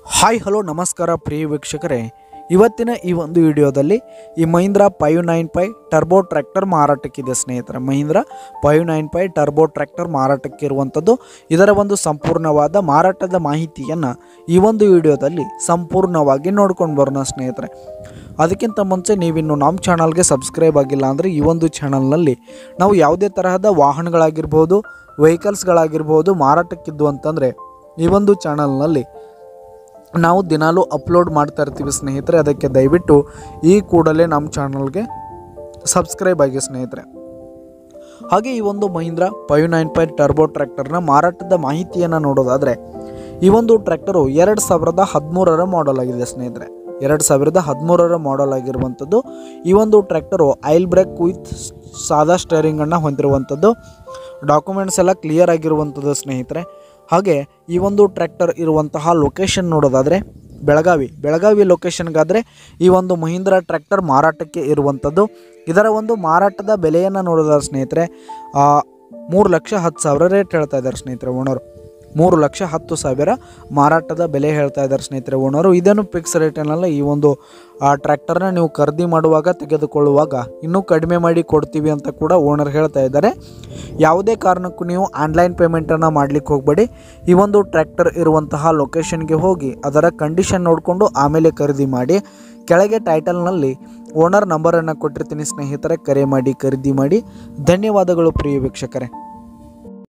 hi hello ನಮಸ್ಕಾರ ಪ್ರಿಯ ವೀಕ್ಷಕರೇ ಇವತ್ತಿನ ಈ ಒಂದು ವಿಡಿಯೋದಲ್ಲಿ ಈ Mahindra five nine five turbo tractor ಮಾರಾಟಕ್ಕಿದೆ ಸ್ನೇಹಿತರೆ Mahindra five nine five turbo tractor ಮಾರಾಟಕ್ಕೆ ಇರುವಂಥದ್ದು ಇದರ ಒಂದು ಸಂಪೂರ್ಣವಾದ ಮಾರಾಟದ ಮಾಹಿತಿಯನ್ನು ಈ ಒಂದು ವಿಡಿಯೋದಲ್ಲಿ ಸಂಪೂರ್ಣವಾಗಿ ನೋಡ್ಕೊಂಡು ಬರೋಣ ಸ್ನೇಹಿತರೆ ಅದಕ್ಕಿಂತ ಮುಂಚೆ ನೀವಿನ್ನು ನಮ್ಮ ಚಾನಲ್ಗೆ ಸಬ್ಸ್ಕ್ರೈಬ್ ಆಗಿಲ್ಲ ಅಂದರೆ ಈ ಒಂದು ಚಾನಲ್ನಲ್ಲಿ ನಾವು ಯಾವುದೇ ತರಹದ ವಾಹನಗಳಾಗಿರ್ಬೋದು ವೆಹಿಕಲ್ಸ್ಗಳಾಗಿರ್ಬೋದು ಮಾರಾಟಕ್ಕಿದ್ದು ಅಂತಂದರೆ ಈ ಒಂದು ಚಾನಲ್ನಲ್ಲಿ ನಾವು ದಿನಾಲೂ ಅಪ್ಲೋಡ್ ಮಾಡ್ತಾ ಇರ್ತೀವಿ ಸ್ನೇಹಿತರೆ ಅದಕ್ಕೆ ದಯವಿಟ್ಟು ಈ ಕೂಡಲೇ ನಮ್ಮ ಚಾನಲ್ಗೆ ಸಬ್ಸ್ಕ್ರೈಬ್ ಆಗಿ ಸ್ನೇಹಿತರೆ ಹಾಗೆ ಈ ಒಂದು Mahindra five nine five turbo ಟ್ರ್ಯಾಕ್ಟರ್ನ ಮಾರಾಟದ ಮಾಹಿತಿಯನ್ನು ನೋಡೋದಾದರೆ ಈ ಒಂದು ಟ್ರ್ಯಾಕ್ಟರು ಎರಡು ಸಾವಿರದ ಹದಿಮೂರರ ಮಾಡೆಲ್ ಆಗಿದೆ ಸ್ನೇಹಿತರೆ ಎರಡು ಸಾವಿರದ ಹದಿಮೂರರ ಮಾಡೆಲ್ ಆಗಿರುವಂಥದ್ದು ಈ ಒಂದು ಟ್ರ್ಯಾಕ್ಟರು ಐಲ್ ಬ್ರೇಕ್ ವಿತ್ ಸಾದಾ ಸ್ಟೇರಿಂಗನ್ನು ಹೊಂದಿರುವಂಥದ್ದು ಡಾಕ್ಯುಮೆಂಟ್ಸ್ ಎಲ್ಲ ಕ್ಲಿಯರ್ ಆಗಿರುವಂಥದ್ದು ಸ್ನೇಹಿತರೆ ಹಾಗೆ ಈ ಒಂದು ಟ್ರ್ಯಾಕ್ಟರ್ ಇರುವಂತಹ ಲೊಕೇಶನ್ ನೋಡೋದಾದರೆ ಬೆಳಗಾವಿ ಬೆಳಗಾವಿ ಲೊಕೇಶನ್ಗಾದರೆ ಈ ಒಂದು ಮಹೀಂದ್ರ ಟ್ರ್ಯಾಕ್ಟರ್ ಮಾರಾಟಕ್ಕೆ ಇರುವಂಥದ್ದು ಇದರ ಒಂದು ಮಾರಾಟದ ಬೆಲೆಯನ್ನು ನೋಡೋದಾದ್ರೆ ಸ್ನೇಹಿತರೆ ಮೂರು ಲಕ್ಷ ಹತ್ತು ಸಾವಿರ ರೇಟ್ ಹೇಳ್ತಾ ಇದ್ದಾರೆ ಸ್ನೇಹಿತರೆ ಓನರು ಮೂರು ಲಕ್ಷ ಹತ್ತು ಸಾವಿರ ಮಾರಾಟದ ಬೆಲೆ ಹೇಳ್ತಾ ಇದ್ದಾರೆ ಸ್ನೇಹಿತರೆ ಓನರು ಇದೇನು ಫಿಕ್ಸ್ ರೇಟೇನಲ್ಲ ಈ ಒಂದು ಆ ಟ್ರ್ಯಾಕ್ಟರ್ನ ನೀವು ಖರೀದಿ ಮಾಡುವಾಗ ತೆಗೆದುಕೊಳ್ಳುವಾಗ ಇನ್ನೂ ಕಡಿಮೆ ಮಾಡಿ ಕೊಡ್ತೀವಿ ಅಂತ ಕೂಡ ಓನರ್ ಹೇಳ್ತಾ ಇದ್ದಾರೆ ಯಾವುದೇ ಕಾರಣಕ್ಕೂ ನೀವು ಆನ್ಲೈನ್ ಪೇಮೆಂಟನ್ನು ಮಾಡಲಿಕ್ಕೆ ಹೋಗಬೇಡಿ ಈ ಒಂದು ಟ್ರ್ಯಾಕ್ಟರ್ ಇರುವಂತಹ ಲೊಕೇಶನ್ಗೆ ಹೋಗಿ ಅದರ ಕಂಡೀಷನ್ ನೋಡಿಕೊಂಡು ಆಮೇಲೆ ಖರೀದಿ ಮಾಡಿ ಕೆಳಗೆ ಟೈಟಲ್ನಲ್ಲಿ ಓನರ್ ನಂಬರನ್ನು ಕೊಟ್ಟಿರ್ತೀನಿ ಸ್ನೇಹಿತರೆ ಕರೆ ಮಾಡಿ ಖರೀದಿ ಮಾಡಿ ಧನ್ಯವಾದಗಳು ಪ್ರಿಯ ವೀಕ್ಷಕರೇ